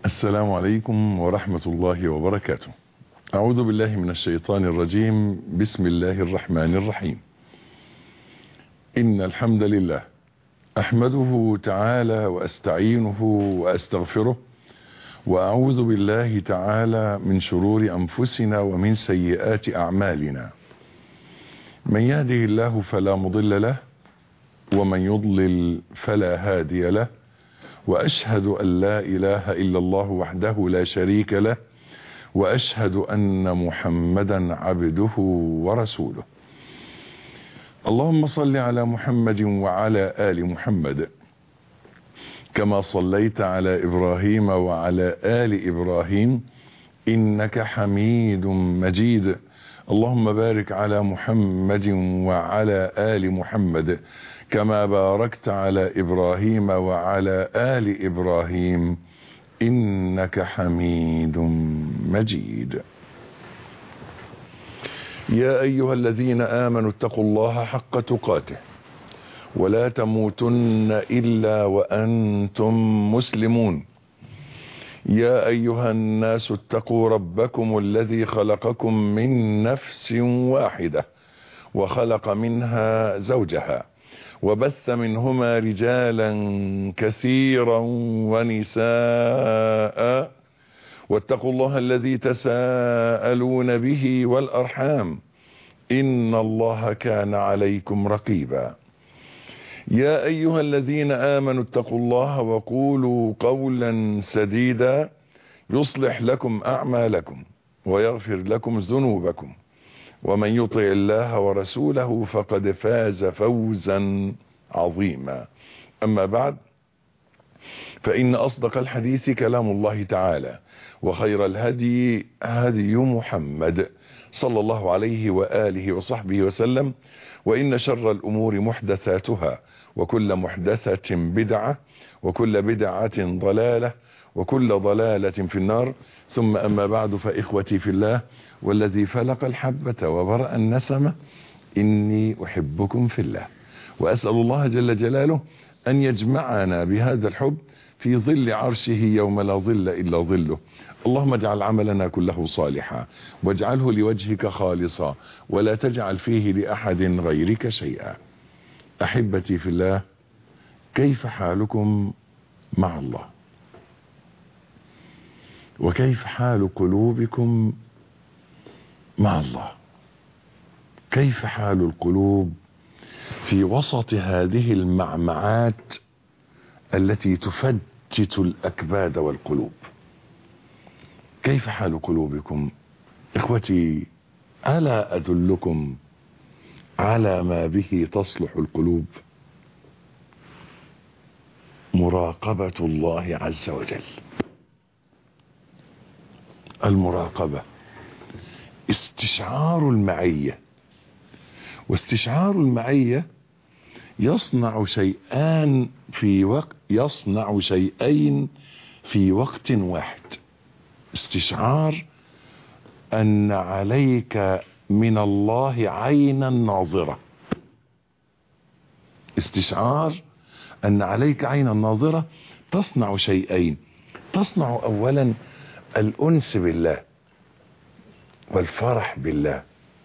السلام عليكم ورحمة الله وبركاته أعوذ بالله من الشيطان الرجيم بسم الله الرحمن الرحيم إن الحمد لله أحمده تعالى وأستعينه وأستغفره وأعوذ بالله تعالى من شرور أنفسنا ومن سيئات أعمالنا من يهده الله فلا مضل له ومن يضلل فلا هادي له وأشهد أن لا إله إلا الله وحده لا شريك له وأشهد أن محمدا عبده ورسوله اللهم صل على محمد وعلى آل محمد كما صليت على إبراهيم وعلى آل إبراهيم إنك حميد مجيد اللهم بارك على محمد وعلى آل محمد كما باركت على إبراهيم وعلى آل إبراهيم إنك حميد مجيد يا أيها الذين آمنوا اتقوا الله حق تقاته ولا تموتن إلا وأنتم مسلمون يا أيها الناس اتقوا ربكم الذي خلقكم من نفس واحدة وخلق منها زوجها وبث منهما رجالا كثيرا ونساء واتقوا الله الذي تساءلون به والأرحام إن الله كان عليكم رقيبا يا أيها الذين آمنوا اتقوا الله وقولوا قولا سديدا يصلح لكم أعمالكم ويغفر لكم ذنوبكم ومن يطع الله ورسوله فقد فاز فوزا عظيما أما بعد فإن أصدق الحديث كلام الله تعالى وخير الهدي هدي محمد صلى الله عليه وآله وصحبه وسلم وإن شر الأمور محدثاتها وكل محدثة بدعة وكل بدعة ضلالة وكل ضلالة في النار ثم أما بعد فإخوتي في الله والذي فلق الحبة وبرأ النسمة إني أحبكم في الله وأسأل الله جل جلاله أن يجمعنا بهذا الحب في ظل عرشه يوم لا ظل إلا ظله اللهم اجعل عملنا كله صالحا واجعله لوجهك خالصا ولا تجعل فيه لأحد غيرك شيئا أحبتي في الله كيف حالكم مع الله وكيف حال قلوبكم مع الله كيف حال القلوب في وسط هذه المعمعات التي تفتت الأكباد والقلوب كيف حال قلوبكم اخوتي ألا أدلكم على ما به تصلح القلوب مراقبة الله عز وجل المراقبة استشعار المعية واستشعار المعية يصنع شيئان في وقت يصنع شيئين في وقت واحد استشعار أن عليك من الله عينا ناظرة استشعار أن عليك عينا ناظرة تصنع شيئين تصنع أولا الأنس بالله والفرح بالله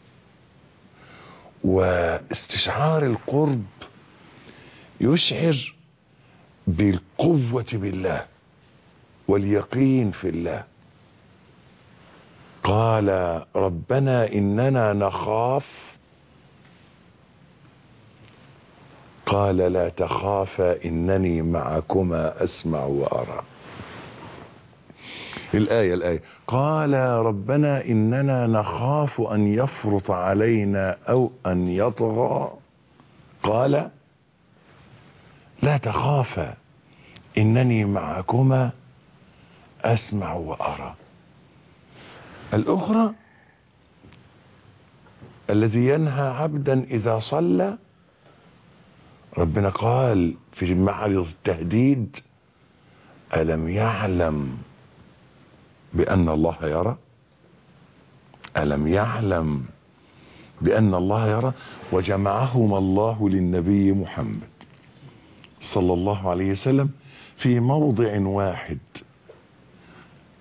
واستشعار القرب يشعر بالقوة بالله واليقين في الله قال ربنا إننا نخاف قال لا تخافا إنني معكما أسمع وأرى الآية الآية قال ربنا إننا نخاف أن يفرط علينا أو أن يطغى قال لا تخافا إنني معكما أسمع وأرى الأخرى الذي ينهى عبدا إذا صلى ربنا قال في معرض التهديد ألم يعلم بأن الله يرى ألم يعلم بأن الله يرى وجمعهما الله للنبي محمد صلى الله عليه وسلم في موضع واحد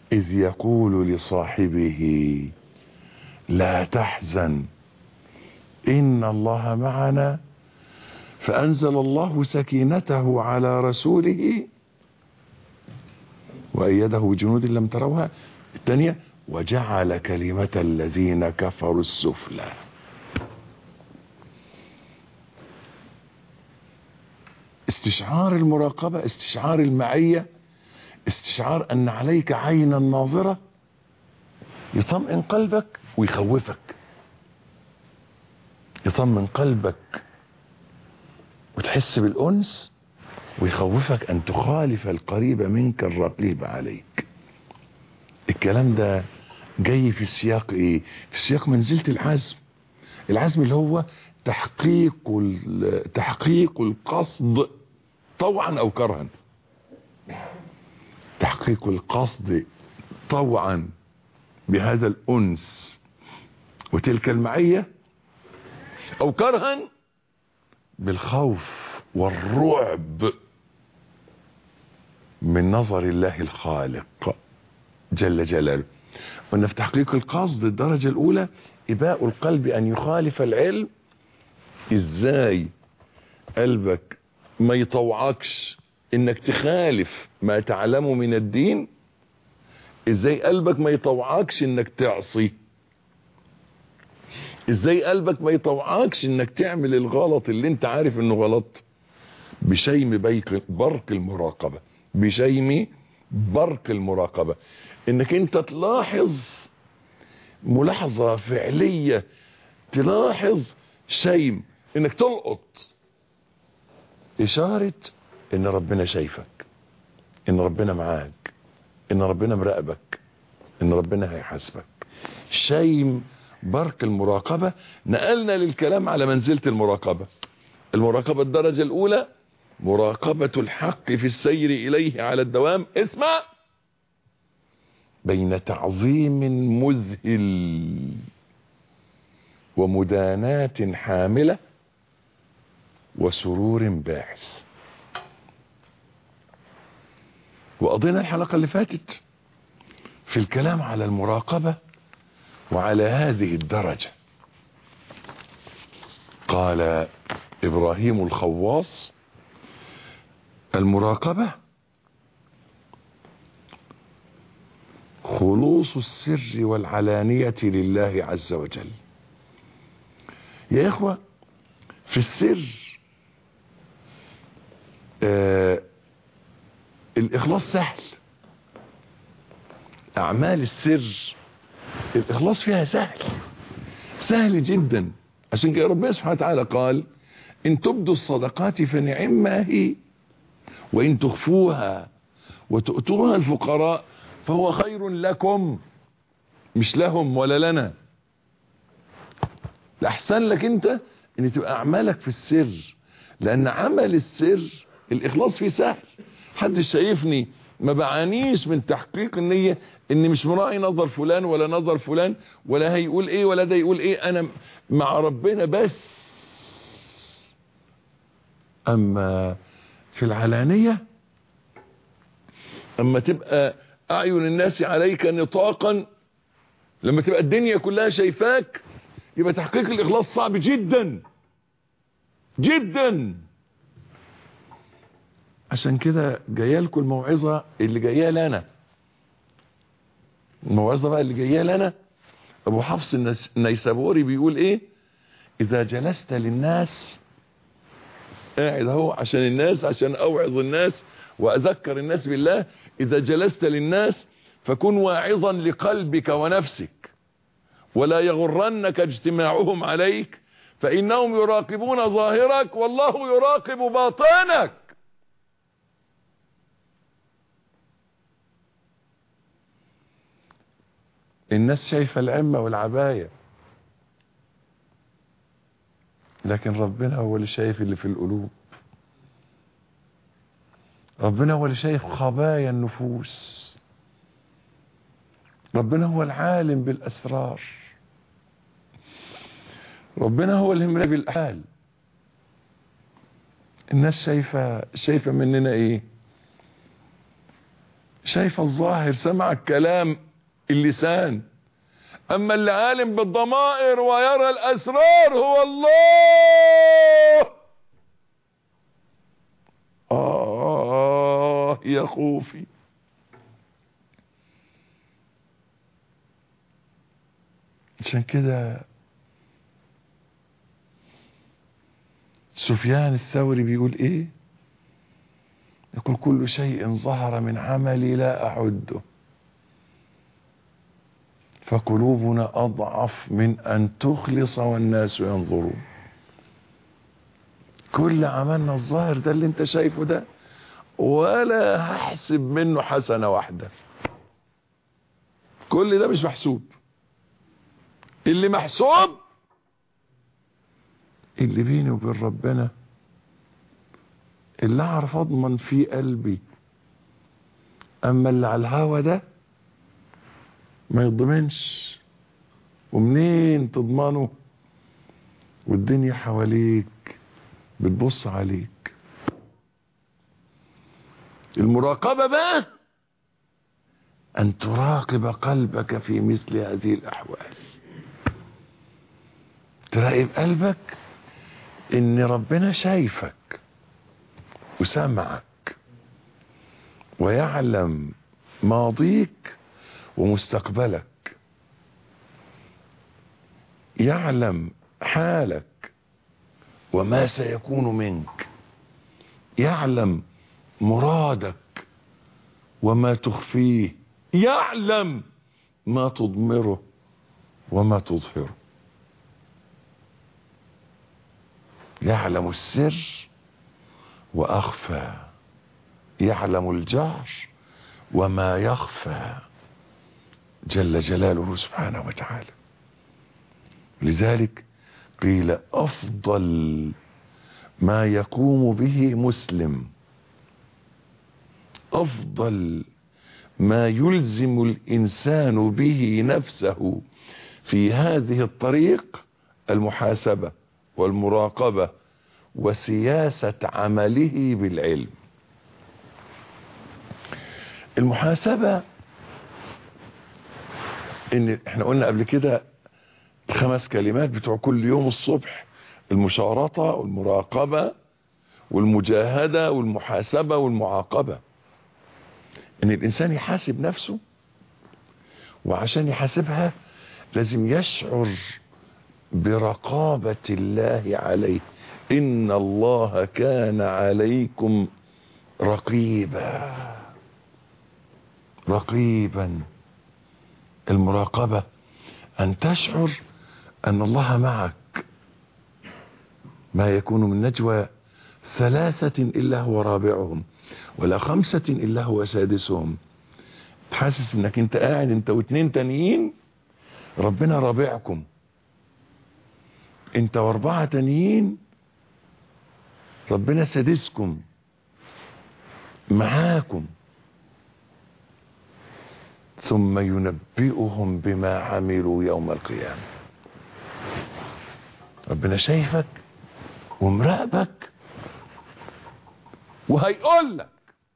إذ يقول لصاحبه لا تحزن إن الله معنا فأنزل الله سكينته على رسوله وأيده بجنود لم تروها الثانية وجعل كلمة الذين كفروا السفلى استشعار المراقبة استشعار المعية استشعار أن عليك عينا ناظرة يطمئن قلبك ويخوفك يطمئن قلبك وتحس بالأنس ويخوفك أن تخالف القريب منك الرقيب عليك الكلام ده جاي في سياق ايه في سياق منزلة العزم العزم اللي هو تحقيق تحقيق القصد طوعا او كرها تحقيق القصد طوعا بهذا الانس وتلك المعية او كرها بالخوف والرعب من نظر الله الخالق جل جلاله قلنا في تحقيق القصد الدرجة الاولى اباء القلب ان يخالف العلم ازاي قلبك ما يطوعكش انك تخالف ما تعلمه من الدين ازاي قلبك ما يطوعكش انك تعصي ازاي قلبك ما يطوعكش انك تعمل الغلط اللي انت عارف انه غلط بشيم بيق برق المراقبة بشيم برق المراقبة انك انت تلاحظ ملاحظة فعلية تلاحظ شيم انك تلقط اشارة ان ربنا شايفك ان ربنا معاك ان ربنا مراقبك ان ربنا هيحاسبك شيم برق المراقبة نقلنا للكلام على منزلة المراقبة المراقبة الدرجة الاولى مراقبة الحق في السير اليه على الدوام اسمع بين تعظيم مذهل ومدانات حاملة وسرور باعث وقضينا الحلقة اللي فاتت في الكلام على المراقبة وعلى هذه الدرجة قال إبراهيم الخواص المراقبة خلوص السر والعلانية لله عز وجل يا إخوة في السر آه الإخلاص سهل أعمال السر الإخلاص فيها سهل سهل جدا عشان كده ربنا سبحانه وتعالى قال إن تبدوا الصدقات فنعما هي وإن تخفوها وتؤتوها الفقراء فهو خير لكم مش لهم ولا لنا الأحسن لك أنت أن تبقى أعمالك في السر لأن عمل السر الإخلاص فيه سهل حد شايفني ما بعانيش من تحقيق النية اني مش مراعي نظر فلان ولا نظر فلان ولا هيقول ايه ولا ده يقول ايه انا مع ربنا بس اما في العلانية اما تبقى اعين الناس عليك نطاقا لما تبقى الدنيا كلها شايفاك يبقى تحقيق الاخلاص صعب جدا جدا عشان كده جايه لكم الموعظه اللي جايه لنا الموعظه بقى اللي جايه لنا ابو حفص النيسابوري بيقول ايه اذا جلست للناس قاعد اهو عشان الناس عشان اوعظ الناس واذكر الناس بالله اذا جلست للناس فكن واعظا لقلبك ونفسك ولا يغرنك اجتماعهم عليك فانهم يراقبون ظاهرك والله يراقب باطنك الناس شايفة العمة والعباية لكن ربنا هو اللي شايف اللي في القلوب ربنا هو اللي شايف خبايا النفوس ربنا هو العالم بالأسرار ربنا هو اللي مرى بالأحال الناس شايفة شايفة مننا ايه شايف الظاهر سمع الكلام اللسان اما اللي عالم بالضمائر ويرى الاسرار هو الله آه يا خوفي عشان كده سفيان الثوري بيقول ايه يقول كل شيء ظهر من عملي لا اعده فقلوبنا اضعف من ان تخلص والناس ينظرون كل عملنا الظاهر ده اللي انت شايفه ده ولا هحسب منه حسنة واحدة كل ده مش محسوب اللي محسوب اللي بيني وبين ربنا اللي اعرف اضمن فيه قلبي اما اللي على الهوا ده ما يضمنش ومنين تضمنه والدنيا حواليك بتبص عليك المراقبة بقى ان تراقب قلبك في مثل هذه الاحوال تراقب قلبك ان ربنا شايفك وسامعك ويعلم ماضيك ومستقبلك يعلم حالك وما سيكون منك يعلم مرادك وما تخفيه يعلم ما تضمره وما تظهره يعلم السر واخفى يعلم الجهر وما يخفى جل جلاله سبحانه وتعالى لذلك قيل افضل ما يقوم به مسلم افضل ما يلزم الانسان به نفسه في هذه الطريق المحاسبه والمراقبه وسياسه عمله بالعلم المحاسبه ان احنا قلنا قبل كده الخمس كلمات بتوع كل يوم الصبح المشارطة والمراقبة والمجاهدة والمحاسبة والمعاقبة ان الانسان يحاسب نفسه وعشان يحاسبها لازم يشعر برقابة الله عليه ان الله كان عليكم رقيبا رقيبا المراقبة ان تشعر ان الله معك ما يكون من نجوى ثلاثة الا هو رابعهم ولا خمسة الا هو سادسهم تحسس انك انت قاعد انت واتنين تانيين ربنا رابعكم انت واربعة تانيين ربنا سادسكم معاكم ثم ينبئهم بما عملوا يوم القيامة ربنا شايفك ومراقبك وهيقول لك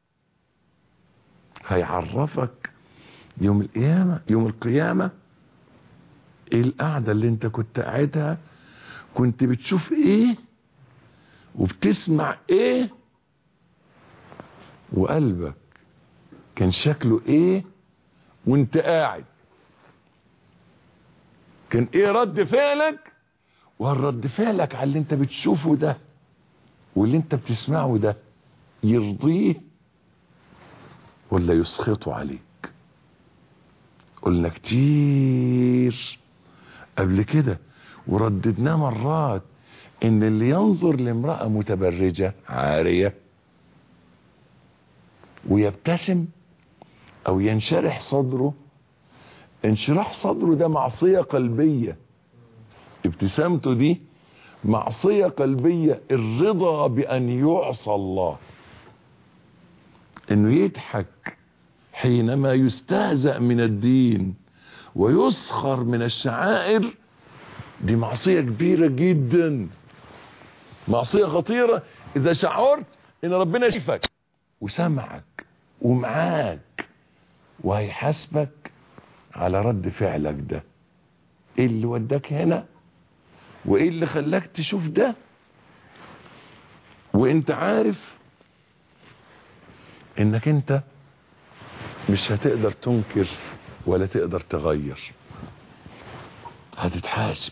هيعرفك يوم القيامة يوم القيامة ايه القعدة اللي انت كنت قاعدها كنت بتشوف ايه وبتسمع ايه وقلبك كان شكله ايه وانت قاعد كان ايه رد فعلك وهل رد فعلك على اللي انت بتشوفه ده واللي انت بتسمعه ده يرضيه ولا يسخطه عليك قلنا كتير قبل كده ورددناه مرات ان اللي ينظر لامرأة متبرجة عارية ويبتسم او ينشرح صدره انشراح صدره ده معصية قلبية ابتسامته دي معصية قلبية الرضا بان يعصى الله انه يضحك حينما يستهزأ من الدين ويسخر من الشعائر دي معصية كبيرة جدا معصية خطيرة اذا شعرت ان ربنا شايفك وسمعك ومعاك وهيحاسبك على رد فعلك ده ايه اللي وداك هنا وايه اللي خلاك تشوف ده وانت عارف انك انت مش هتقدر تنكر ولا تقدر تغير هتتحاسب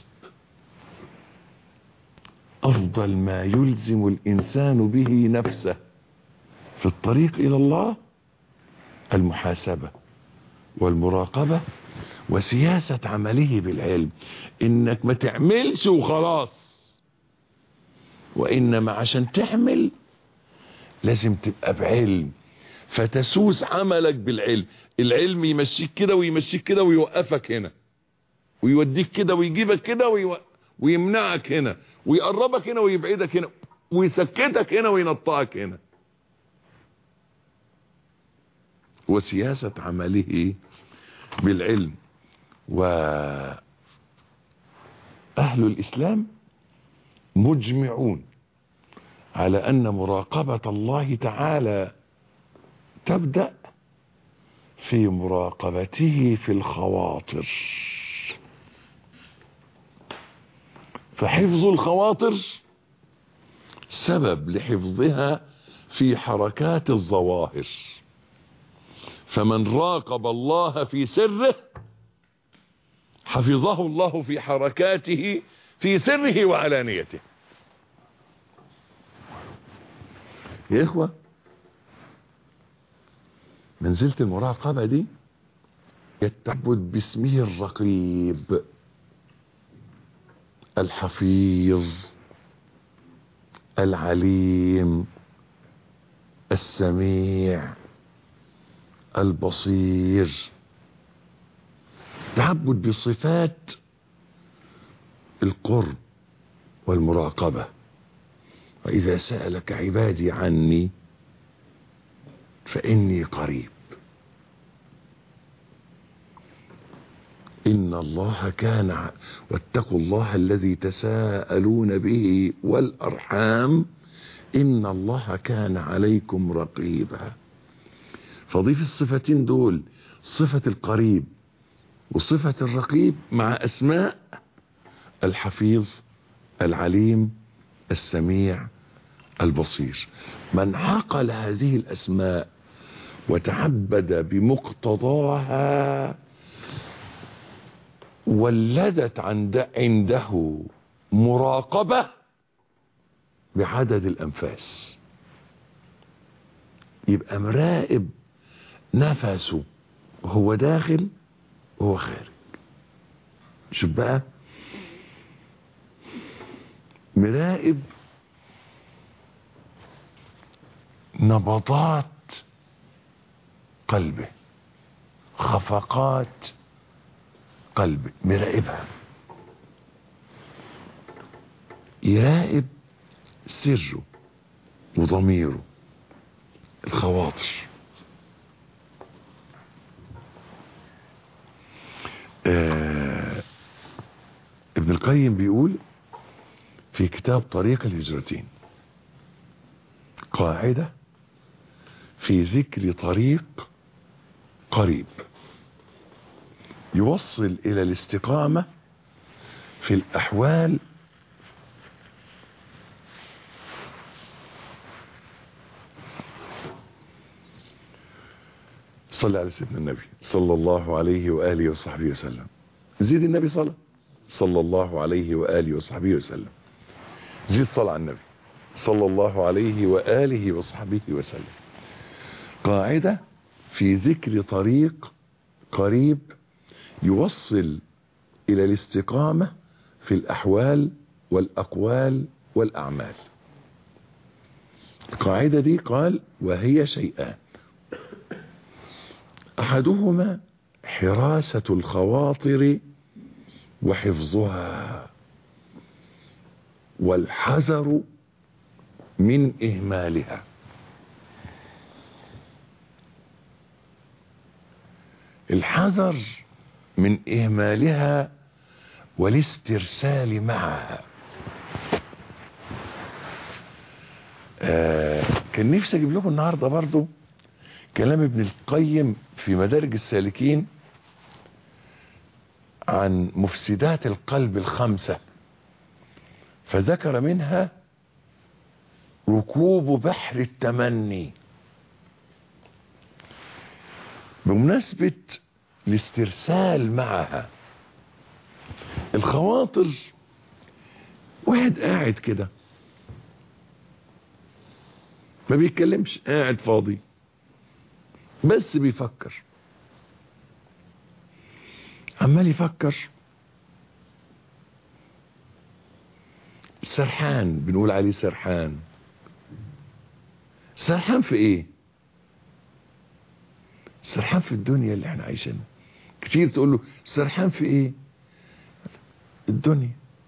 افضل ما يلزم الانسان به نفسه في الطريق الى الله المحاسبة والمراقبة وسياسة عمله بالعلم انك ما تعملش وخلاص وانما عشان تعمل لازم تبقى بعلم فتسوس عملك بالعلم العلم يمشيك كده ويمشيك كده ويوقفك هنا ويوديك كده ويجيبك كده ويو... ويمنعك هنا ويقربك هنا ويبعدك هنا ويسكتك هنا وينطقك هنا وسياسة عمله بالعلم وأهل الإسلام مجمعون على أن مراقبة الله تعالى تبدأ في مراقبته في الخواطر فحفظ الخواطر سبب لحفظها في حركات الظواهر فمن راقب الله في سره حفظه الله في حركاته في سره وعلانيته يا إخوة منزلة المراقبة دي التعبد باسمه الرقيب الحفيظ العليم السميع البصير تعبد بصفات القرب والمراقبة وإذا سألك عبادي عني فإني قريب إن الله كان ع- واتقوا الله الذي تساءلون به والأرحام إن الله كان عليكم رقيبا فضيف الصفتين دول صفة القريب وصفة الرقيب مع أسماء الحفيظ العليم السميع البصير من عقل هذه الأسماء وتعبد بمقتضاها ولدت عند عنده مراقبة بعدد الأنفاس يبقى مراقب نفسه وهو داخل وهو خارج شوف بقى مراقب نبضات قلبه خفقات قلبه مراقبها يراقب سره وضميره الخواطر آه ابن القيم بيقول في كتاب طريق الهجرتين قاعدة في ذكر طريق قريب يوصل إلى الاستقامة في الأحوال صلى على سيدنا النبي صلى الله عليه وآله وصحبه وسلم زيد النبي صلى صلى الله عليه وآله وصحبه وسلم زيد صلى على النبي صلى الله عليه وآله وصحبه وسلم قاعدة في ذكر طريق قريب يوصل إلى الاستقامة في الأحوال والأقوال والأعمال القاعدة دي قال وهي شيئان أحدهما حراسة الخواطر وحفظها والحذر من إهمالها الحذر من إهمالها والاسترسال معها آه كان نفسي أجيب لكم النهاردة برضو كلام ابن القيم في مدارج السالكين عن مفسدات القلب الخمسة فذكر منها ركوب بحر التمني بمناسبة الاسترسال معها الخواطر واحد قاعد كده ما بيتكلمش قاعد فاضي بس بيفكر عمال يفكر سرحان بنقول عليه سرحان سرحان في ايه سرحان في الدنيا اللي احنا عايشينها كتير تقول له سرحان في ايه الدنيا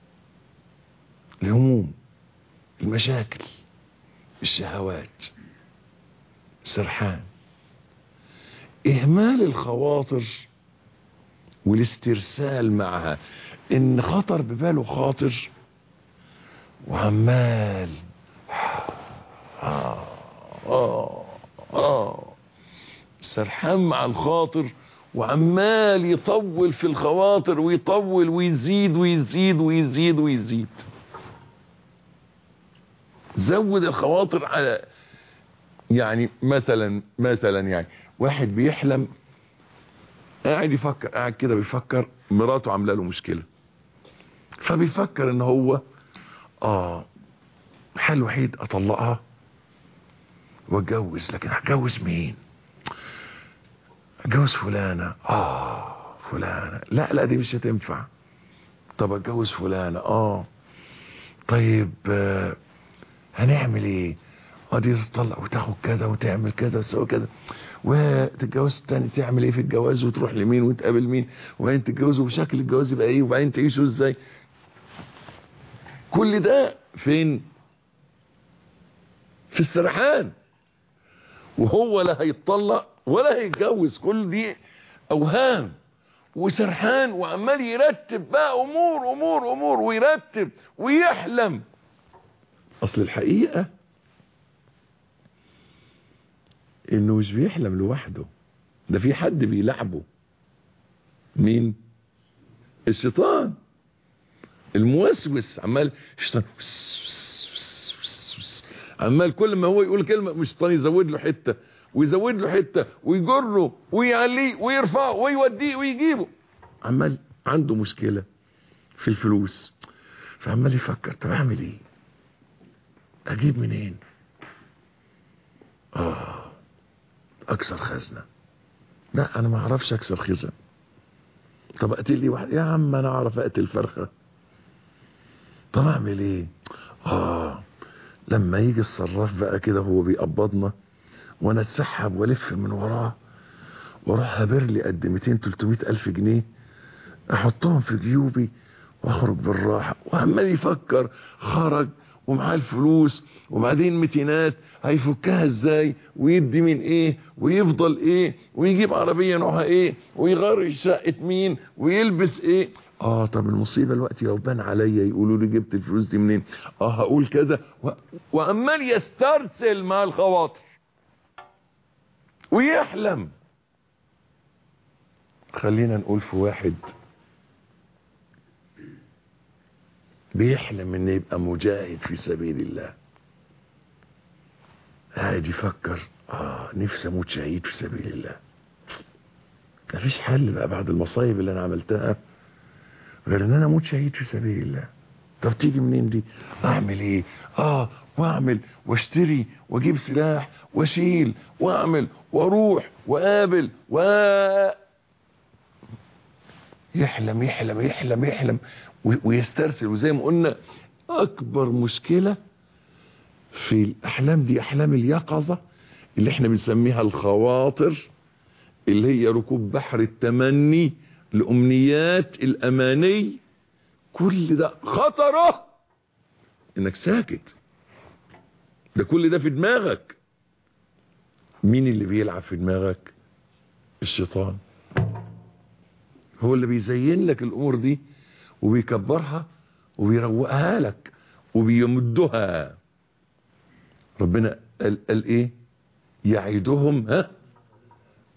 الهموم المشاكل الشهوات سرحان اهمال الخواطر والاسترسال معها ان خطر بباله خاطر وعمال آه آه آه سرحان مع الخاطر وعمال يطول في الخواطر ويطول ويزيد ويزيد ويزيد ويزيد زود الخواطر على يعني مثلا مثلا يعني واحد بيحلم قاعد يفكر قاعد كده بيفكر مراته عامله له مشكله فبيفكر ان هو اه الحل الوحيد اطلقها واتجوز لكن هتجوز مين اتجوز فلانه اه فلانه لا لا دي مش هتنفع طب اتجوز فلانه اه طيب آه هنعمل ايه اه دي تطلق وتاخد كذا وتعمل كذا وتسوي كذا وتتجوز تاني تعمل ايه في الجواز وتروح لمين وتقابل مين وبعدين تتجوزوا وشكل الجواز يبقى ايه وبعدين تعيشوا ازاي كل ده فين في السرحان وهو لا هيتطلق ولا هيتجوز كل دي اوهام وسرحان وعمال يرتب بقى امور امور امور ويرتب ويحلم اصل الحقيقه انه مش بيحلم لوحده ده في حد بيلعبه مين الشيطان الموسوس عمال الشيطان عمال كل ما هو يقول كلمه مش الشيطان يزود له حته ويزود له حته ويجره ويعليه ويرفعه ويوديه ويجيبه عمال عنده مشكله في الفلوس فعمال يفكر طب اعمل ايه اجيب منين اه اكسر خزنه لا انا ما اعرفش اكسر خزن طب اقتل لي واحد يا عم انا اعرف اقتل فرخه طب اعمل ايه اه لما يجي الصراف بقى كده هو بيقبضنا وانا اتسحب والف من وراه واروح هبر لي قد 200 300 الف جنيه احطهم في جيوبي واخرج بالراحه وعمال يفكر خرج ومعاه الفلوس وبعدين متينات هيفكها ازاي ويدي من ايه ويفضل ايه ويجيب عربية نوعها ايه ويغير شقة مين ويلبس ايه اه طب المصيبة الوقت لو بان عليا يقولوا لي جبت الفلوس دي منين اه هقول كذا و... وعمال يسترسل مع الخواطر ويحلم خلينا نقول في واحد بيحلم ان يبقى مجاهد في سبيل الله قاعد يفكر اه نفسي اموت شهيد في سبيل الله مفيش حل بقى بعد المصايب اللي انا عملتها غير ان انا اموت شهيد في سبيل الله طب تيجي منين دي اعمل ايه اه واعمل واشتري واجيب سلاح واشيل واعمل واروح واقابل و يحلم يحلم يحلم يحلم ويسترسل وزي ما قلنا اكبر مشكلة في الاحلام دي احلام اليقظة اللي احنا بنسميها الخواطر اللي هي ركوب بحر التمني الامنيات الاماني كل ده خطره انك ساكت ده كل ده في دماغك مين اللي بيلعب في دماغك الشيطان هو اللي بيزين لك الامور دي وبيكبرها وبيروقها لك وبيمدها ربنا قال, قال ايه يعيدهم ها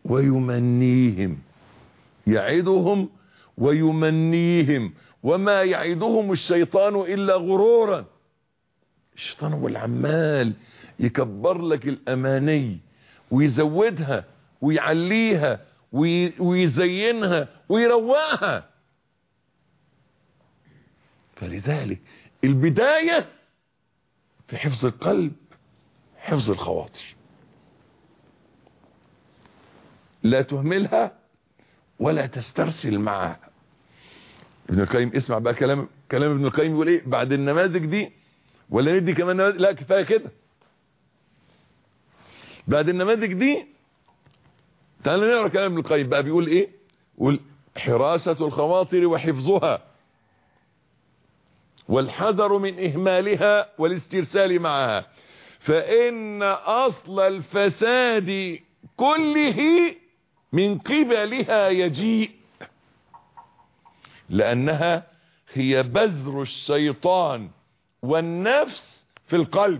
ويمنيهم يعدهم ويمنيهم وما يعدهم الشيطان إلا غرورا الشيطان هو العمال يكبر لك الأماني ويزودها ويعليها ويزينها ويروقها فلذلك البداية في حفظ القلب حفظ الخواطر لا تهملها ولا تسترسل معها ابن القيم اسمع بقى كلام كلام ابن القيم يقول ايه بعد النماذج دي ولا ندي كمان نماذج لا كفايه كده بعد النماذج دي تعال نقرا كلام ابن القيم بقى بيقول ايه يقول حراسة الخواطر وحفظها والحذر من إهمالها والاسترسال معها فإن أصل الفساد كله من قبلها يجيء لأنها هي بذر الشيطان والنفس في القلب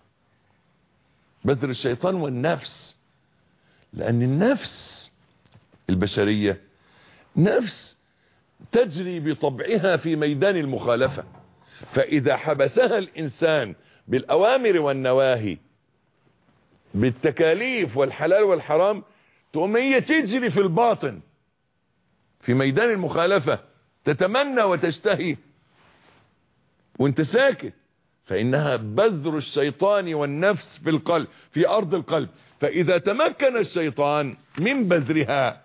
بذر الشيطان والنفس لأن النفس البشرية نفس تجري بطبعها في ميدان المخالفة فإذا حبسها الإنسان بالأوامر والنواهي بالتكاليف والحلال والحرام تقوم هي تجري في الباطن في ميدان المخالفة تتمنى وتشتهي وانت ساكت فإنها بذر الشيطان والنفس في القلب في أرض القلب فإذا تمكن الشيطان من بذرها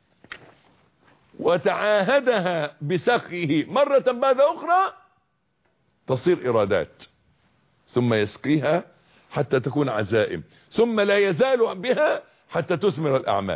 وتعاهدها بسخه مرة بعد أخرى تصير إرادات ثم يسقيها حتى تكون عزائم ثم لا يزال بها حتى تثمر الأعمال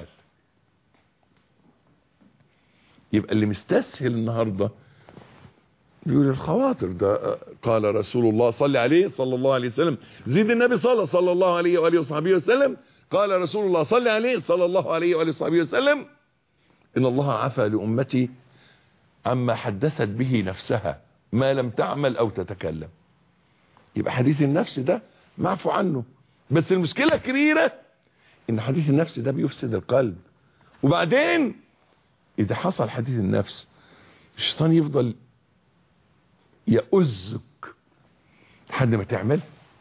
يبقى اللي مستسهل النهاردة بيقول الخواطر ده قال رسول الله صلى عليه صلى الله عليه وسلم زيد النبي صلى صلى الله عليه وآله وصحبه وسلم قال رسول الله صلى عليه صلى الله عليه وآله وصحبه وسلم إن الله عفى لأمتي عما حدثت به نفسها ما لم تعمل أو تتكلم يبقى حديث النفس ده معفو عنه بس المشكلة الكبيرة ان حديث النفس ده بيفسد القلب وبعدين اذا حصل حديث النفس الشيطان يفضل يؤزك لحد ما تعمل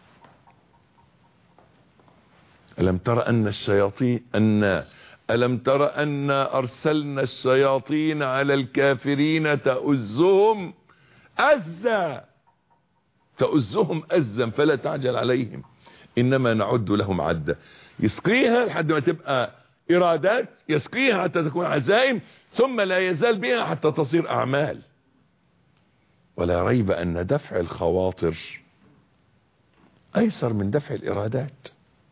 ألم ترى أن الشياطين أن ألم ترى أن أرسلنا الشياطين على الكافرين تؤزهم أزا تؤزهم أزا فلا تعجل عليهم إنما نعد لهم عدة يسقيها لحد ما تبقى إرادات يسقيها حتى تكون عزائم ثم لا يزال بها حتى تصير أعمال ولا ريب أن دفع الخواطر أيسر من دفع الإرادات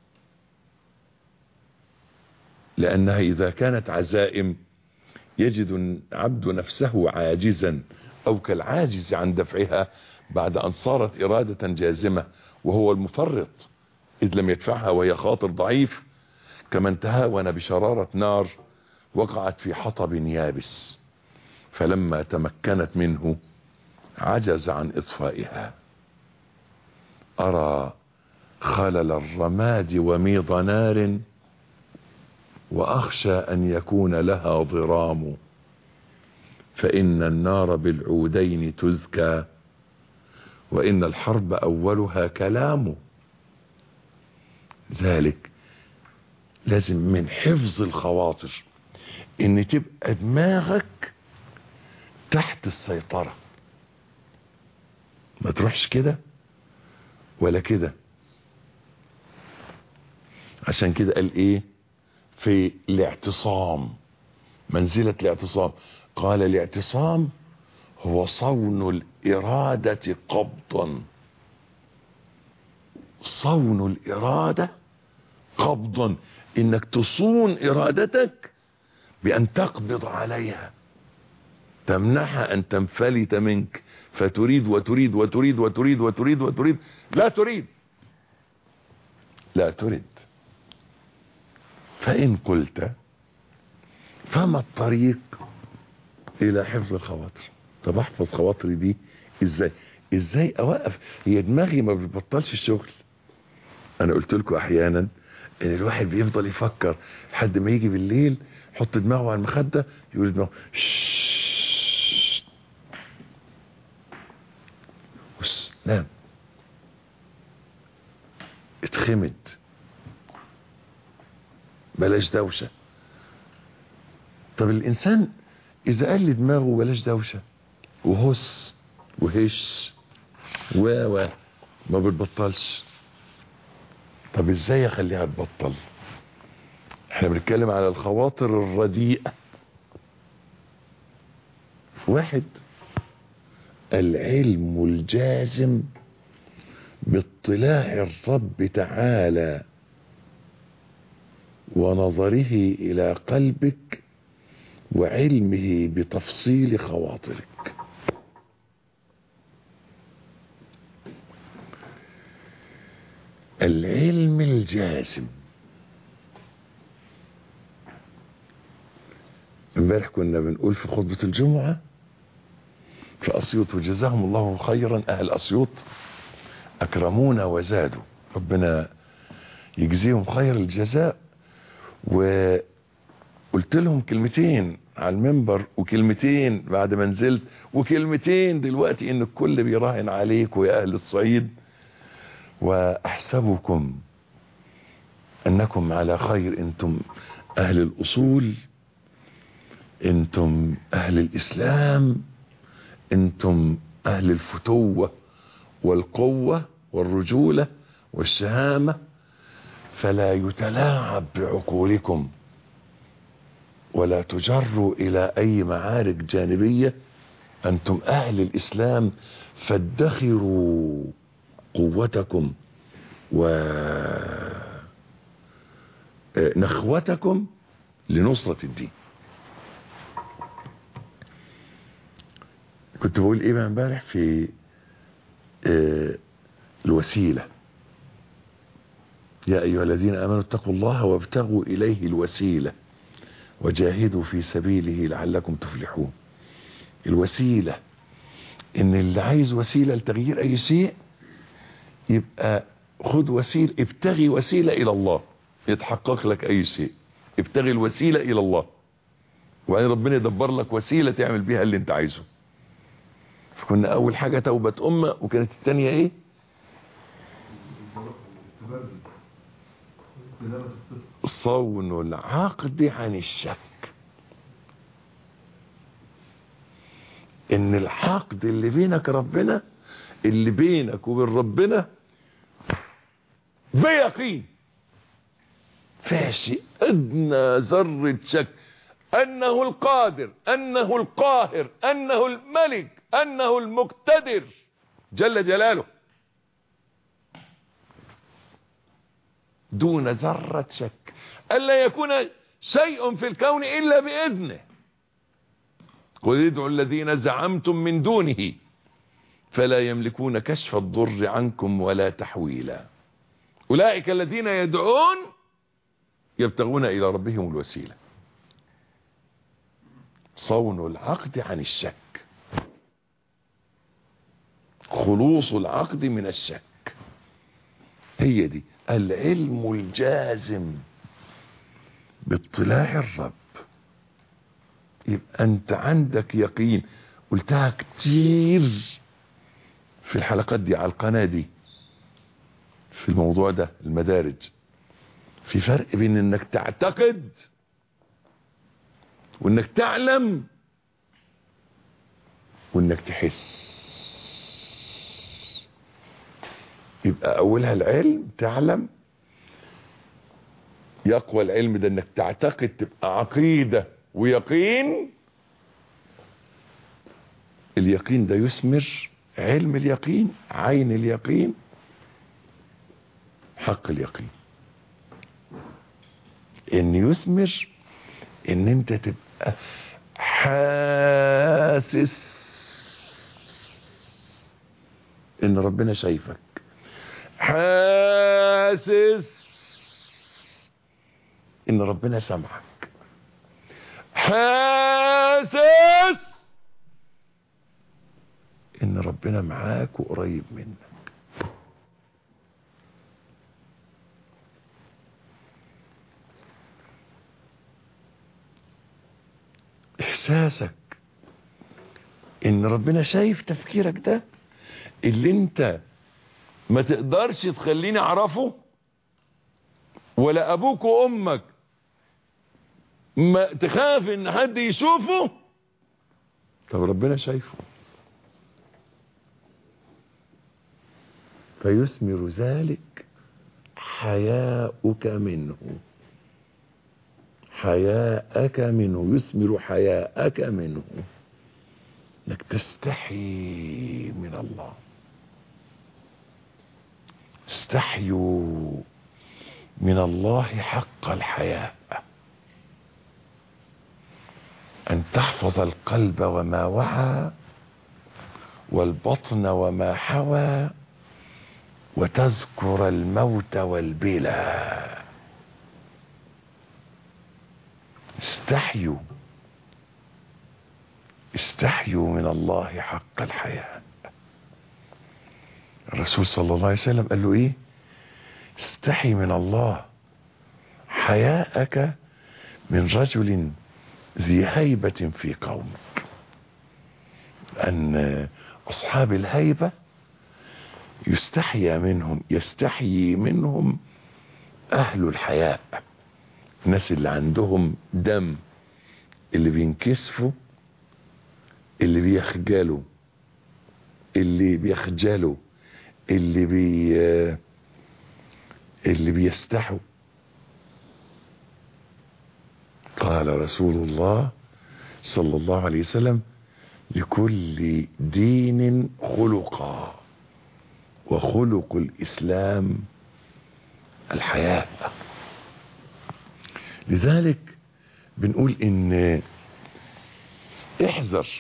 لأنها إذا كانت عزائم يجد العبد نفسه عاجزا أو كالعاجز عن دفعها بعد أن صارت إرادة جازمة وهو المفرط إذ لم يدفعها وهي خاطر ضعيف كمن تهاون بشرارة نار وقعت في حطب يابس فلما تمكنت منه عجز عن إطفائها أرى خلل الرماد وميض نار وأخشى أن يكون لها ضرام فإن النار بالعودين تزكى وإن الحرب أولها كلام ذلك لازم من حفظ الخواطر ان تبقى دماغك تحت السيطرة ما تروحش كده ولا كده عشان كده قال ايه في الاعتصام منزلة الاعتصام قال الاعتصام هو صون الإرادة قبضا صون الإرادة قبضا انك تصون ارادتك بان تقبض عليها تمنعها ان تنفلت منك فتريد وتريد وتريد وتريد وتريد وتريد لا تريد لا تريد فان قلت فما الطريق الى حفظ الخواطر طب احفظ خواطري دي ازاي ازاي اوقف هي دماغي ما بتبطلش الشغل انا قلت لكم احيانا ان الواحد بيفضل يفكر لحد ما يجي بالليل يحط دماغه على المخده يقول دماغه شش. بص نام اتخمد بلاش دوشه طب الانسان اذا قال لدماغه بلاش دوشه وهس وهش و و ما بتبطلش طب ازاي اخليها تبطل احنا بنتكلم على الخواطر الرديئة واحد العلم الجازم باطلاع الرب تعالى ونظره الى قلبك وعلمه بتفصيل خواطرك العلم الجازم امبارح كنا بنقول في خطبة الجمعة في أسيوط وجزاهم الله خيرا أهل أسيوط أكرمونا وزادوا ربنا يجزيهم خير الجزاء وقلت لهم كلمتين على المنبر وكلمتين بعد ما نزلت وكلمتين دلوقتي ان الكل بيراهن عليك ويا اهل الصعيد واحسبكم انكم على خير انتم اهل الاصول انتم اهل الاسلام انتم اهل الفتوة والقوة والرجولة والشهامة فلا يتلاعب بعقولكم ولا تجروا الى اي معارك جانبية انتم اهل الاسلام فادخروا قوتكم ونخوتكم لنصرة الدين كنت بقول ايه بقى امبارح في آه الوسيلة يا ايها الذين امنوا اتقوا الله وابتغوا اليه الوسيلة وجاهدوا في سبيله لعلكم تفلحون الوسيلة ان اللي عايز وسيلة لتغيير اي شيء يبقى خد وسيلة ابتغي وسيلة الى الله يتحقق لك اي شيء ابتغي الوسيلة الى الله وبعدين ربنا يدبر لك وسيلة تعمل بيها اللي انت عايزه فكنا اول حاجة توبة امة وكانت التانية ايه صون العقد عن الشك ان العقد اللي بينك ربنا اللي بينك وبين ربنا بيقين فاشي ادنى ذرة شك انه القادر انه القاهر انه الملك انه المقتدر جل جلاله دون ذرة شك ألا يكون شيء في الكون إلا بإذنه قل ادعوا الذين زعمتم من دونه فلا يملكون كشف الضر عنكم ولا تحويلا أولئك الذين يدعون يبتغون إلى ربهم الوسيلة صون العقد عن الشك خلوص العقد من الشك هي دي العلم الجازم باطلاع الرب يبقى انت عندك يقين قلتها كتير في الحلقات دي على القناة دي في الموضوع ده المدارج في فرق بين انك تعتقد وانك تعلم وانك تحس يبقى اولها العلم تعلم يقوى العلم ده انك تعتقد تبقى عقيدة ويقين اليقين ده يثمر علم اليقين عين اليقين حق اليقين ان يثمر ان انت تبقى حاسس ان ربنا شايفك حاسس ان ربنا سمعك حاسس ان ربنا معاك وقريب منك احساسك ان ربنا شايف تفكيرك ده اللي انت ما تقدرش تخليني اعرفه ولا ابوك وامك ما تخاف ان حد يشوفه طب ربنا شايفه فيثمر ذلك حياؤك منه حياءك منه يثمر حياءك منه انك تستحي من الله استحيوا من الله حق الحياء ان تحفظ القلب وما وعى والبطن وما حوى وتذكر الموت والبلا استحيوا استحيوا من الله حق الحياء الرسول صلى الله عليه وسلم قال له ايه استحي من الله حياءك من رجل ذي هيبة في قومك أن أصحاب الهيبة يستحيا منهم يستحيي منهم أهل الحياء الناس اللي عندهم دم اللي بينكسفوا اللي بيخجلوا اللي بيخجلوا اللي بي اللي بيستحوا قال رسول الله صلى الله عليه وسلم لكل دين خلقا وخلق الإسلام الحياء لذلك بنقول ان احذر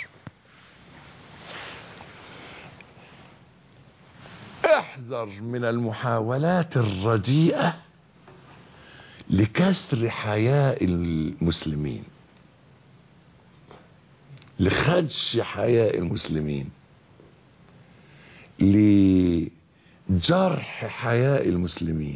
احذر من المحاولات الرديئة لكسر حياء المسلمين لخدش حياء المسلمين لجرح حياء المسلمين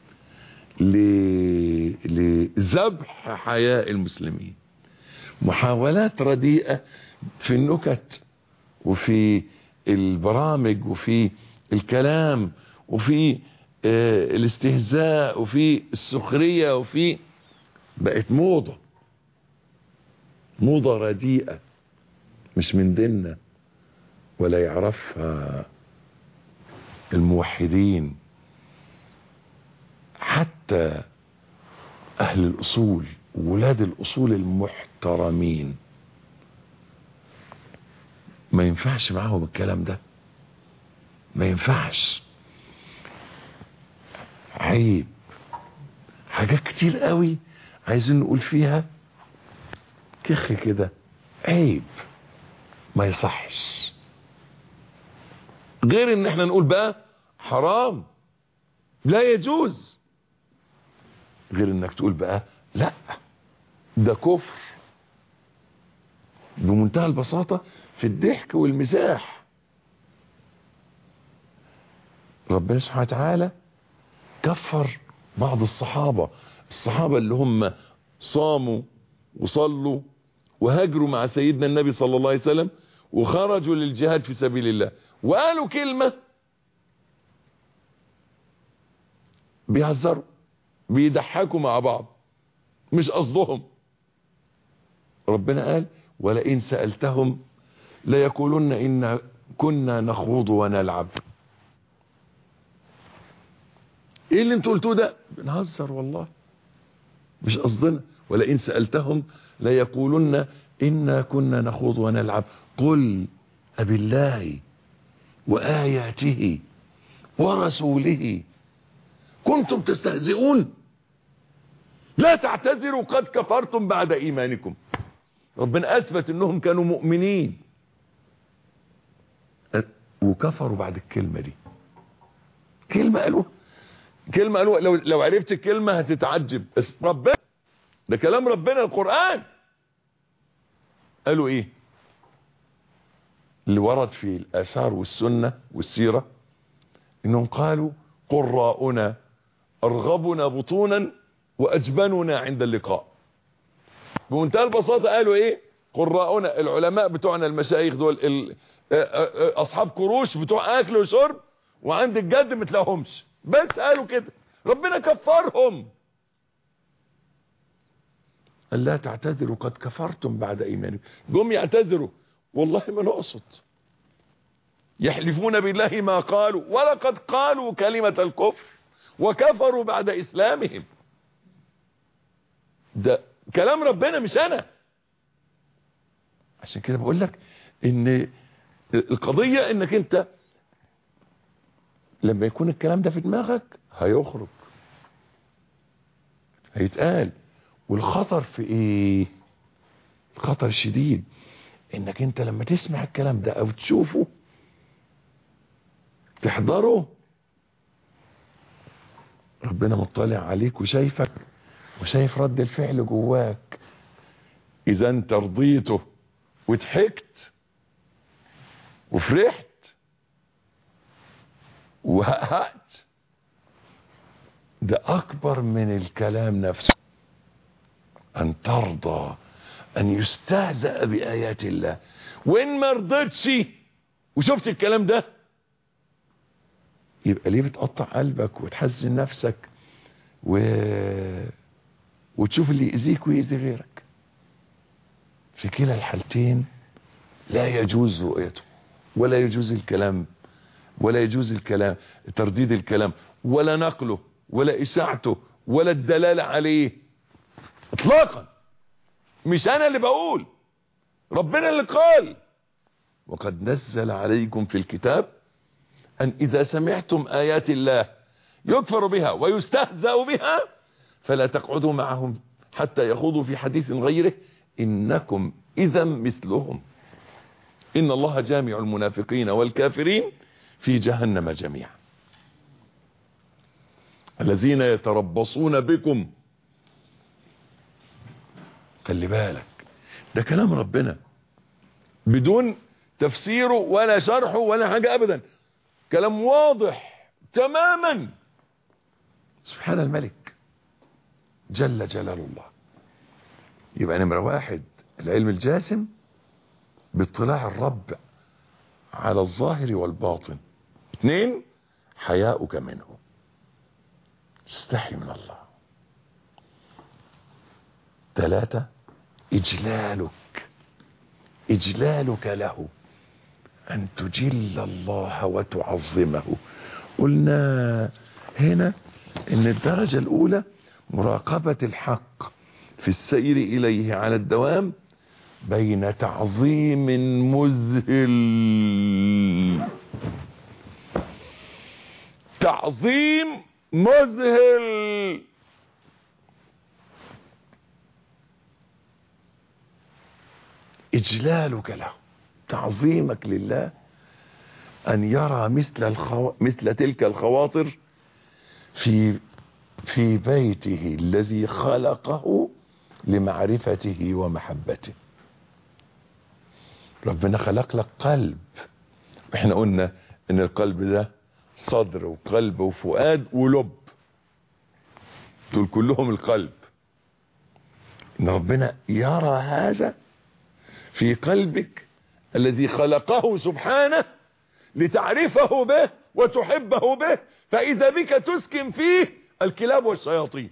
لذبح حياء المسلمين محاولات رديئة في النكت وفي البرامج وفي الكلام وفي آه الاستهزاء وفي السخرية وفي بقت موضة موضة رديئة مش من ديننا ولا يعرفها الموحدين حتى اهل الاصول ولاد الاصول المحترمين ما ينفعش معاهم الكلام ده ما ينفعش عيب حاجات كتير قوي عايزين نقول فيها كخ كده عيب ما يصحش غير ان احنا نقول بقى حرام لا يجوز غير انك تقول بقى لا ده كفر بمنتهى البساطة في الضحك والمزاح ربنا سبحانه وتعالى كفر بعض الصحابة الصحابة اللي هم صاموا وصلوا وهاجروا مع سيدنا النبي صلى الله عليه وسلم وخرجوا للجهاد في سبيل الله وقالوا كلمة بيهزروا بيضحكوا مع بعض مش قصدهم ربنا قال ولئن سألتهم ليقولن إن كنا نخوض ونلعب ايه اللي انتوا قلتوه ده بنهزر والله مش قصدنا ولئن سألتهم ليقولن إنا كنا نخوض ونلعب قل أبي الله وآياته ورسوله كنتم تستهزئون لا تعتذروا قد كفرتم بعد إيمانكم ربنا أثبت أنهم كانوا مؤمنين وكفروا بعد الكلمة دي كلمة قالوها كلمة قالوها لو, لو عرفت الكلمة هتتعجب بس ربنا ده كلام ربنا القرآن قالوا ايه اللي ورد في الآثار والسنة والسيرة انهم قالوا قراؤنا ارغبنا بطونا واجبننا عند اللقاء بمنتهى البساطة قالوا ايه قراءنا العلماء بتوعنا المشايخ دول ال... اصحاب كروش بتوع اكل وشرب وعند الجد ما تلاقيهمش بس قالوا كده ربنا كفرهم قال لا تعتذروا قد كفرتم بعد ايمانكم جم يعتذروا والله ما نقصد يحلفون بالله ما قالوا ولقد قالوا كلمة الكفر وكفروا بعد اسلامهم ده كلام ربنا مش انا عشان كده بقول لك ان القضية انك انت لما يكون الكلام ده في دماغك هيخرج هيتقال والخطر في ايه الخطر الشديد انك انت لما تسمع الكلام ده او تشوفه تحضره ربنا مطلع عليك وشايفك وشايف رد الفعل جواك اذا انت رضيته وضحكت وفرحت وهقهقت ده اكبر من الكلام نفسه ان ترضى ان يستهزأ بايات الله وان ما رضيتش وشفت الكلام ده يبقى ليه بتقطع قلبك وتحزن نفسك و... وتشوف اللي يأذيك ويأذي غيرك في كلا الحالتين لا يجوز رؤيته ولا يجوز الكلام ولا يجوز الكلام ترديد الكلام ولا نقله ولا إشاعته ولا الدلالة عليه اطلاقا مش انا اللي بقول ربنا اللي قال وقد نزل عليكم في الكتاب ان اذا سمعتم ايات الله يكفر بها ويستهزأ بها فلا تقعدوا معهم حتى يخوضوا في حديث غيره انكم اذا مثلهم ان الله جامع المنافقين والكافرين في جهنم جميعا الذين يتربصون بكم خلي بالك ده كلام ربنا بدون تفسيره ولا شرحه ولا حاجة ابدا كلام واضح تماما سبحان الملك جل جلال الله يبقى نمرة واحد العلم الجاسم باطلاع الرب على الظاهر والباطن اثنين حياؤك منه استحي من الله ثلاثة إجلالك إجلالك له أن تجل الله وتعظمه قلنا هنا إن الدرجة الأولى مراقبة الحق في السير إليه على الدوام بين تعظيم مذهل تعظيم مذهل إجلالك له تعظيمك لله أن يرى مثل, الخو... مثل تلك الخواطر في في بيته الذي خلقه لمعرفته ومحبته ربنا خلق لك قلب احنا قلنا ان القلب ده صدر وقلب وفؤاد ولب دول كلهم القلب ان ربنا يرى هذا في قلبك الذي خلقه سبحانه لتعرفه به وتحبه به فإذا بك تسكن فيه الكلاب والشياطين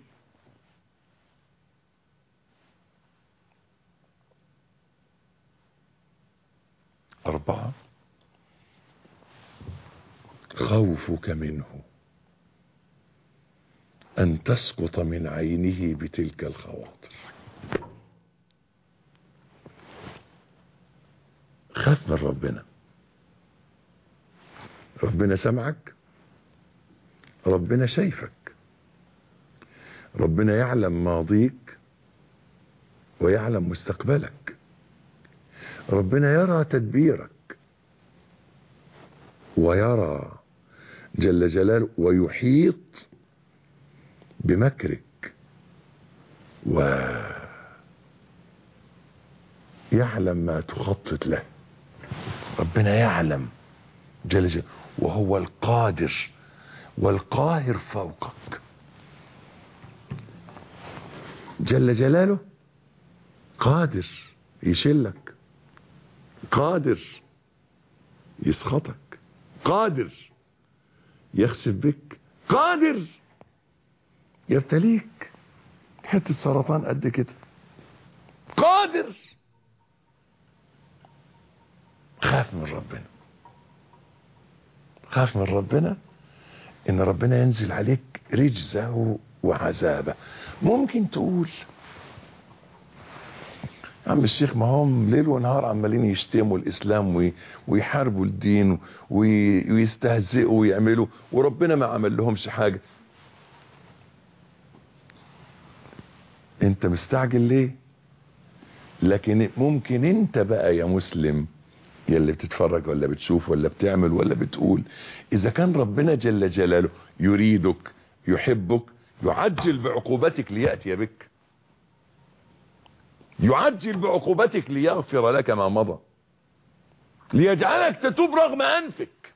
أربعة خوفك منه أن تسقط من عينه بتلك الخواطر خاف من ربنا ربنا سمعك ربنا شايفك ربنا يعلم ماضيك ويعلم مستقبلك ربنا يرى تدبيرك ويرى جل جلاله ويحيط بمكرك ويعلم ما تخطط له ربنا يعلم جل جلاله وهو القادر والقاهر فوقك جل جلاله قادر يشلك قادر يسخطك قادر يخسف بك قادر يبتليك حتة سرطان قد كده قادر خاف من ربنا خاف من ربنا ان ربنا ينزل عليك رجزه وعذابه ممكن تقول عم الشيخ ما هم ليل ونهار عمالين يشتموا الاسلام وي- ويحاربوا الدين وي- ويستهزئوا ويعملوا وربنا ما عمل لهمش حاجه انت مستعجل ليه لكن ممكن انت بقى يا مسلم يلي بتتفرج ولا بتشوف ولا بتعمل ولا بتقول اذا كان ربنا جل جلاله يريدك يحبك يعجل بعقوبتك ليأتي بك يعجل بعقوبتك ليغفر لك ما مضى ليجعلك تتوب رغم انفك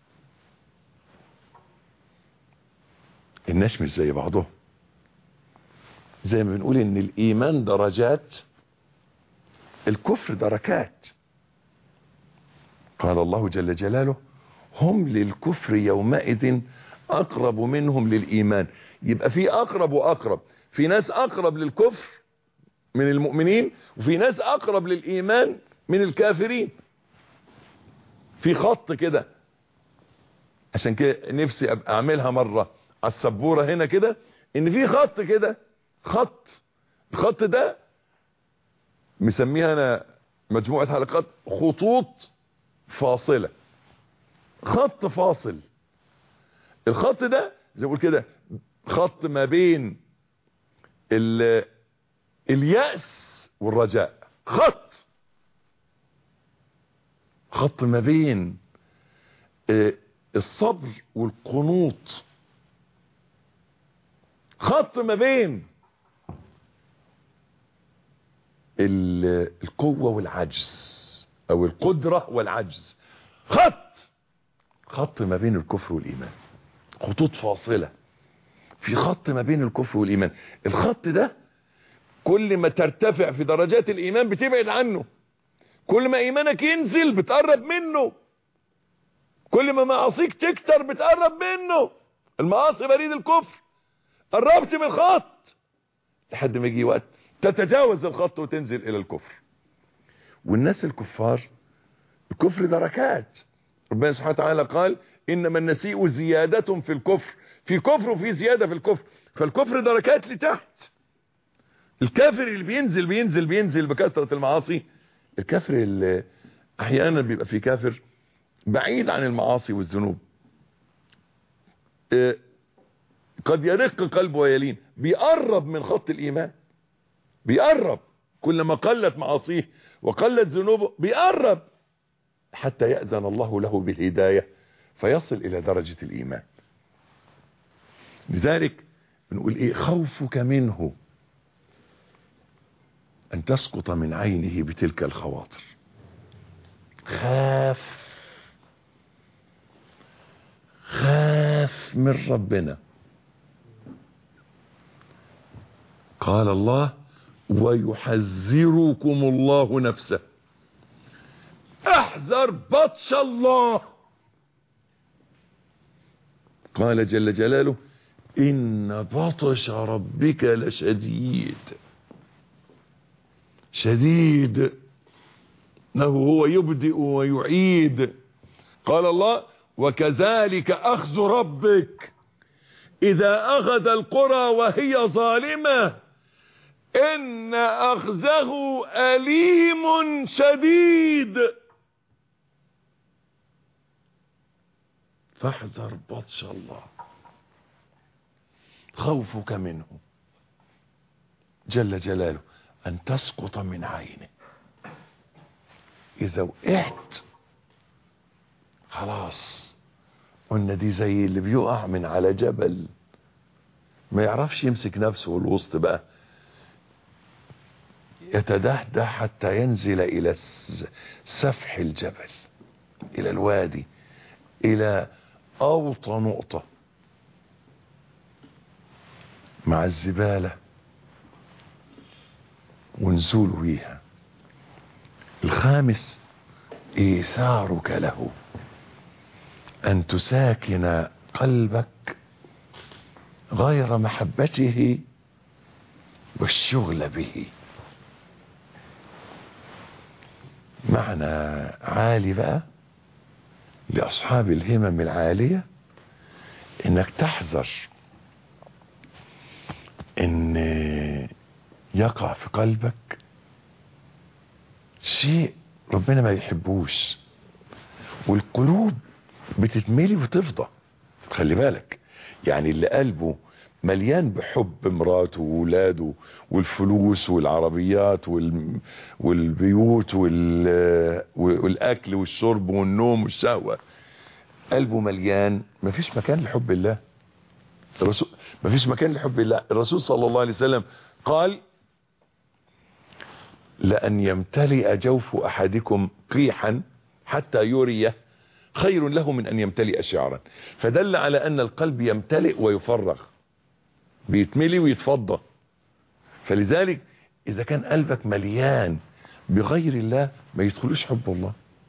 الناس مش زي بعضهم زي ما بنقول ان الايمان درجات الكفر دركات قال الله جل جلاله هم للكفر يومئذ اقرب منهم للايمان يبقى في اقرب واقرب في ناس اقرب للكفر من المؤمنين وفي ناس اقرب للايمان من الكافرين في خط كده عشان كده نفسي ابقى اعملها مره على السبوره هنا كده ان في خط كده خط الخط ده مسميها انا مجموعه حلقات خطوط فاصله خط فاصل الخط ده زي ما بقول كده خط ما بين ال اليأس والرجاء خط خط ما بين آه، الصبر والقنوط خط ما بين ال- القوة والعجز او القدرة والعجز خط خط ما بين الكفر والايمان خطوط فاصلة في خط ما بين الكفر والايمان الخط ده كل ما ترتفع في درجات الايمان بتبعد عنه كل ما ايمانك ينزل بتقرب منه كل ما معاصيك تكتر بتقرب منه المعاصي بريد الكفر قربت من الخط لحد ما يجي وقت تتجاوز الخط وتنزل الى الكفر والناس الكفار الكفر دركات ربنا سبحانه وتعالى قال انما النسيء زيادة في الكفر في كفر وفي زيادة في الكفر فالكفر دركات لتحت الكافر اللي بينزل بينزل بينزل بكثرة المعاصي الكافر اللي احيانا بيبقى في كافر بعيد عن المعاصي والذنوب آه، قد يرق قلبه ويلين بيقرب من خط الايمان بيقرب كلما قلت معاصيه وقلت ذنوبه بيقرب حتى يأذن الله له بالهداية فيصل الى درجة الايمان لذلك بنقول ايه خوفك منه ان تسقط من عينه بتلك الخواطر خاف خاف من ربنا قال الله ويحذركم الله نفسه احذر بطش الله قال جل جلاله ان بطش ربك لشديد شديد انه هو يبدئ ويعيد قال الله وكذلك اخذ ربك اذا اخذ القرى وهي ظالمه ان اخذه اليم شديد فاحذر بطش الله خوفك منه جل جلاله ان تسقط من عينه اذا وقعت خلاص قلنا دي زي اللي بيقع من على جبل ما يعرفش يمسك نفسه الوسط بقى يتدهده حتى ينزل الى الس- سفح الجبل الى الوادي الى اوطى نقطة مع الزبالة ونزوله بيها الخامس ايثارك له ان تساكن قلبك غير محبته والشغل به معنى عالي بقى لأصحاب الهمم العالية انك تحذر ان يقع في قلبك شيء ربنا ما يحبوش والقلوب بتتملي وتفضى خلي بالك يعني اللي قلبه مليان بحب مراته وولاده والفلوس والعربيات وال... والبيوت وال... والاكل والشرب والنوم والشهوة قلبه مليان مفيش مكان لحب الله الرسول مفيش مكان لحب الله الرسول صلى الله عليه وسلم قال لأن يمتلئ جوف أحدكم قيحا حتى يريه خير له من أن يمتلئ شعرا فدل على أن القلب يمتلئ ويفرغ بيتملي ويتفضى فلذلك إذا كان قلبك مليان بغير الله ما يدخلوش حب الله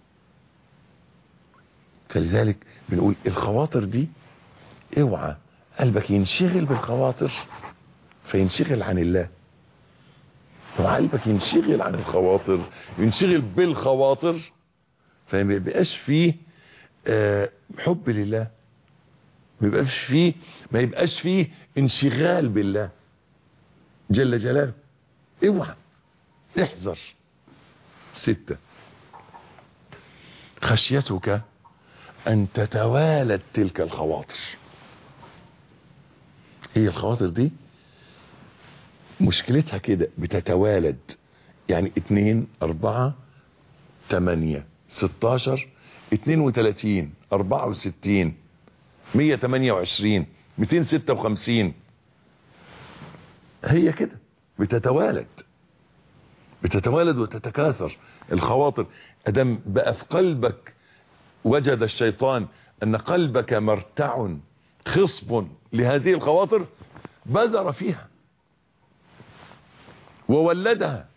فلذلك بنقول الخواطر دي اوعى قلبك ينشغل بالخواطر فينشغل عن الله وقلبك ينشغل عن الخواطر ينشغل بالخواطر فما يبقاش فيه آه حب لله ما يبقاش فيه ما يبقاش فيه انشغال بالله جل جلاله اوعى احذر ستة خشيتك ان تتوالد تلك الخواطر هي الخواطر دي مشكلتها كده بتتوالد يعني اتنين اربعة تمانية ستاشر اتنين وتلاتين اربعة وستين مية تمانية وعشرين ميتين ستة وخمسين هي كده بتتوالد بتتوالد وتتكاثر الخواطر ادم بقى في قلبك وجد الشيطان ان قلبك مرتع خصب لهذه الخواطر بذر فيها وولدها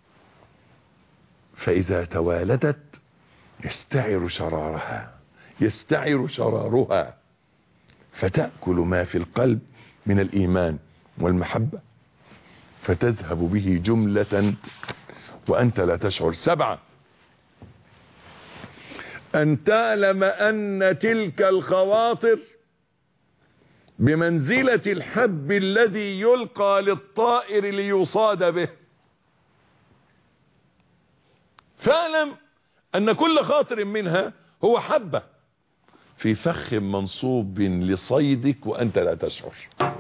فإذا توالدت يستعر شرارها يستعر شرارها فتأكل ما في القلب من الإيمان والمحبة فتذهب به جملة وأنت لا تشعر سبعة أن تعلم أن تلك الخواطر بمنزلة الحب الذي يلقى للطائر ليصاد به فاعلم أن كل خاطر منها هو حبة في فخ منصوب لصيدك وأنت لا تشعر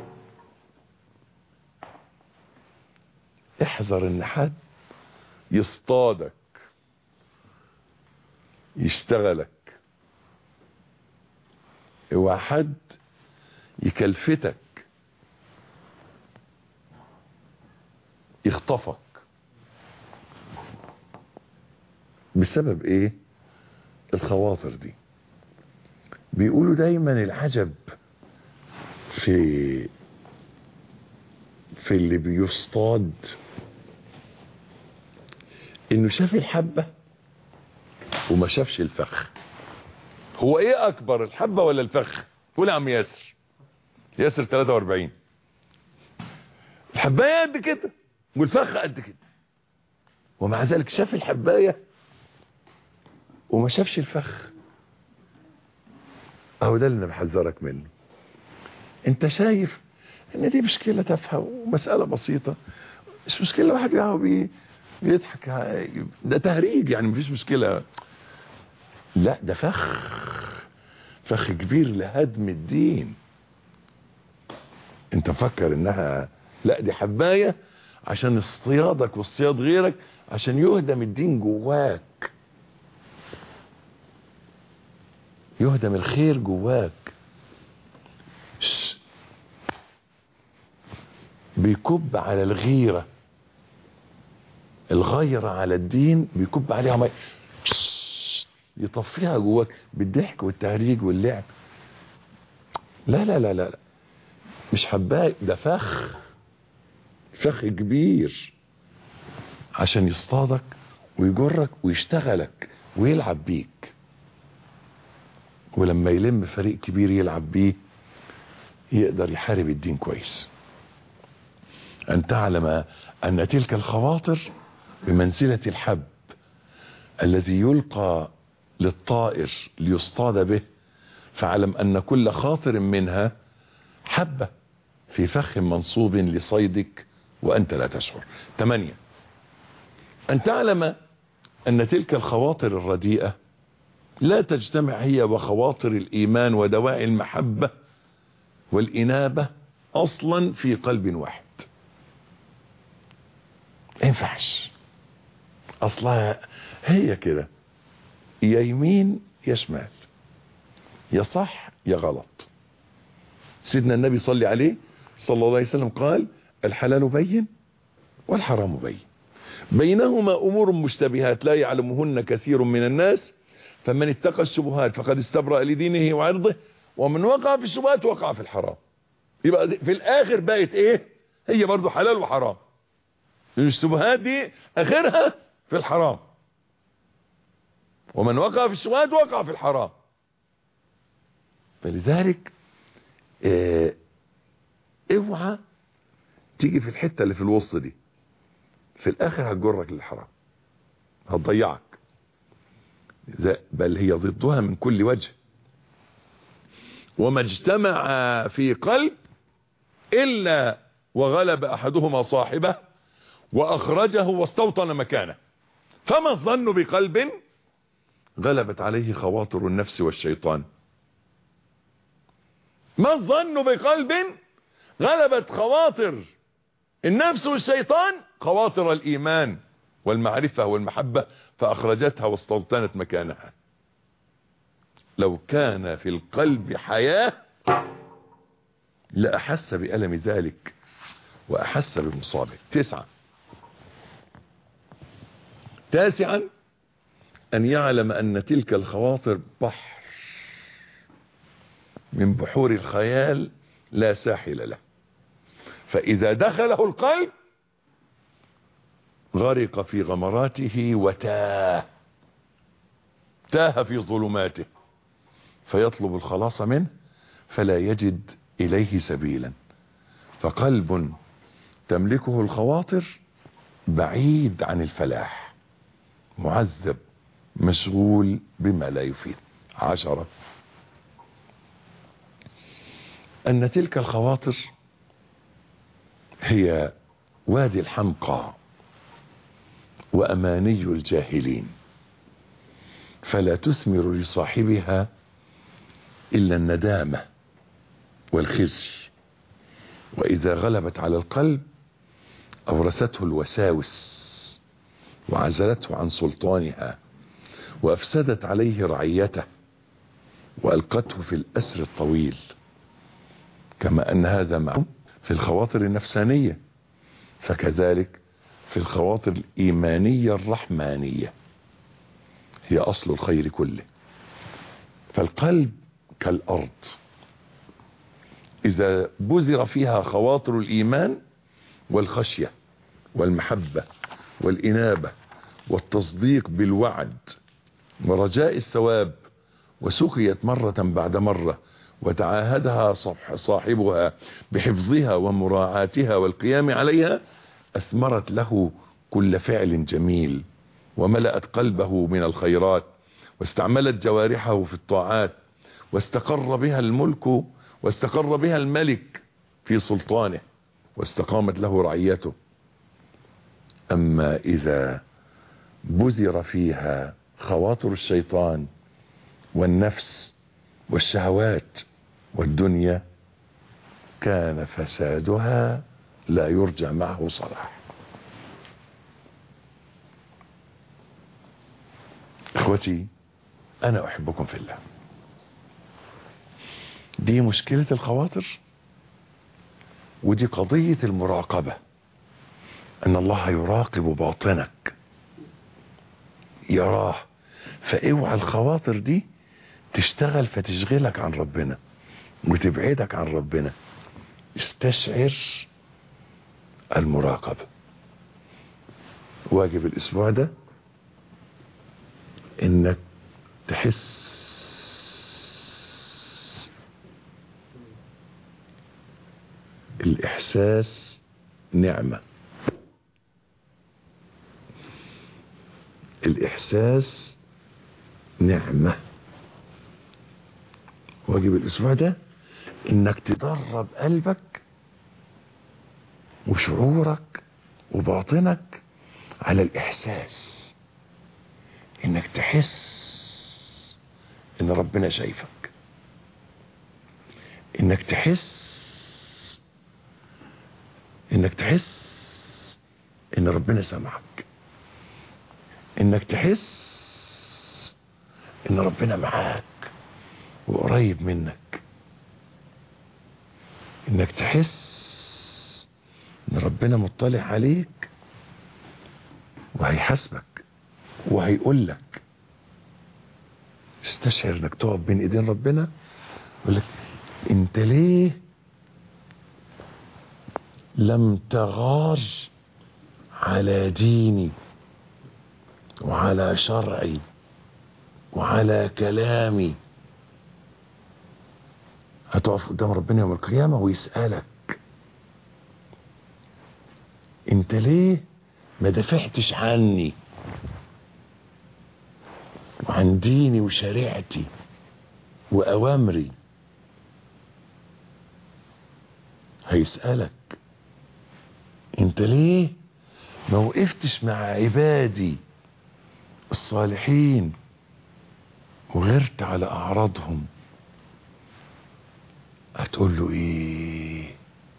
احذر ان حد يصطادك يشتغلك اوعى حد يكلفتك يخطفك بسبب ايه الخواطر دي بيقولوا دايما العجب في في اللي بيصطاد انه شاف الحبة وما شافش الفخ هو ايه اكبر الحبة ولا الفخ قول يا عم ياسر ياسر 43 الحباية قد كده والفخ قد كده ومع ذلك شاف الحباية وما شافش الفخ اهو ده اللي انا بحذرك منه انت شايف ان دي مشكلة تافهة ومسألة بسيطة مش مشكلة واحد يقعد بي بيضحك ده تهريج يعني مفيش مشكلة لا ده فخ فخ كبير لهدم الدين انت مفكر انها لا دي حباية عشان اصطيادك واصطياد غيرك عشان يهدم الدين جواك يهدم الخير جواك بيكب على الغيرة الغيرة على الدين بيكب عليها مي يطفيها جواك بالضحك والتهريج واللعب لا لا لا لا مش حباي ده فخ فخ كبير عشان يصطادك ويجرك ويشتغلك ويلعب بيك ولما يلم فريق كبير يلعب بيه يقدر يحارب الدين كويس أن تعلم أن تلك الخواطر بمنزلة الحب الذي يلقى للطائر ليصطاد به فاعلم أن كل خاطر منها حبة في فخ منصوب لصيدك وأنت لا تشعر ثمانية أن تعلم أن تلك الخواطر الرديئة لا تجتمع هي وخواطر الإيمان ودواعي المحبة والإنابة أصلا في قلب واحد ينفعش أصلها هي كده يا يمين يا شمال يا صح يا غلط سيدنا النبي صلى عليه صلى الله عليه وسلم قال الحلال بين والحرام بين بينهما أمور مشتبهات لا يعلمهن كثير من الناس فمن اتقى الشبهات فقد استبرأ لدينه وعرضه ومن وقع في الشبهات وقع في الحرام يبقى في الآخر بقت ايه هي برضو حلال وحرام الشبهات دي آخرها في الحرام ومن وقع في الشبهات وقع في الحرام فلذلك اه اوعى تيجي في الحتة اللي في الوسط دي في الاخر هتجرك للحرام هتضيعك بل هي ضدها من كل وجه وما اجتمع في قلب الا وغلب احدهما صاحبه واخرجه واستوطن مكانه فما الظن بقلب غلبت عليه خواطر النفس والشيطان ما الظن بقلب غلبت خواطر النفس والشيطان خواطر الإيمان والمعرفة والمحبة فأخرجتها واستوطنت مكانها لو كان في القلب حياة لأحس بألم ذلك وأحس بمصابه تسعة تاسعا أن يعلم أن تلك الخواطر بحر من بحور الخيال لا ساحل له فإذا دخله القلب غرق في غمراته وتاه تاه في ظلماته فيطلب الخلاص منه فلا يجد إليه سبيلا فقلب تملكه الخواطر بعيد عن الفلاح معذب مشغول بما لا يفيد عشرة أن تلك الخواطر هي وادي الحمقى وأماني الجاهلين فلا تثمر لصاحبها إلا الندامة والخزي وإذا غلبت على القلب أورثته الوساوس وعزلته عن سلطانها وأفسدت عليه رعيته وألقته في الأسر الطويل كما أن هذا معه في الخواطر النفسانية فكذلك في الخواطر الإيمانية الرحمانية هي أصل الخير كله فالقلب كالأرض إذا بذر فيها خواطر الإيمان والخشية والمحبة والإنابة والتصديق بالوعد ورجاء الثواب وسقيت مرة بعد مرة وتعاهدها صاحبها بحفظها ومراعاتها والقيام عليها أثمرت له كل فعل جميل وملأت قلبه من الخيرات واستعملت جوارحه في الطاعات واستقر بها الملك واستقر بها الملك في سلطانه واستقامت له رعيته أما إذا بذر فيها خواطر الشيطان والنفس والشهوات والدنيا كان فسادها لا يرجى معه صلاح اخوتي انا احبكم في الله دي مشكلة الخواطر ودي قضية المراقبة ان الله يراقب باطنك يراه فاوعى الخواطر دي تشتغل فتشغلك عن ربنا وتبعدك عن ربنا استشعر المراقبة واجب الاسبوع ده انك تحس الاحساس نعمة الاحساس نعمة واجب الاسبوع ده انك تدرب قلبك وشعورك وباطنك على الاحساس انك تحس ان ربنا شايفك انك تحس انك تحس ان ربنا سامعك انك تحس ان ربنا معاك وقريب منك انك تحس ان ربنا مطلع عليك وهيحاسبك وهيقول لك استشعر انك تقف بين ايدين ربنا يقول لك انت ليه لم تغار على ديني وعلى شرعي وعلى كلامي هتقف قدام ربنا يوم القيامة ويسألك انت ليه ما دافعتش عني وعن ديني وشريعتي وأوامري هيسألك انت ليه ما وقفتش مع عبادي الصالحين وغرت على أعراضهم هتقول له ايه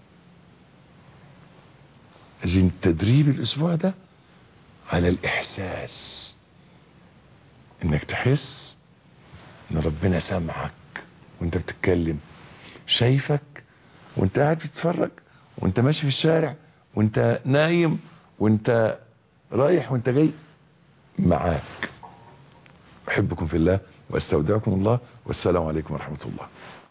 عايزين التدريب الاسبوع ده على الاحساس انك تحس ان ربنا سامعك وانت بتتكلم شايفك وانت قاعد بتتفرج وانت ماشي في الشارع وانت نايم وانت رايح وانت جاي معاك احبكم في الله واستودعكم الله والسلام عليكم ورحمة الله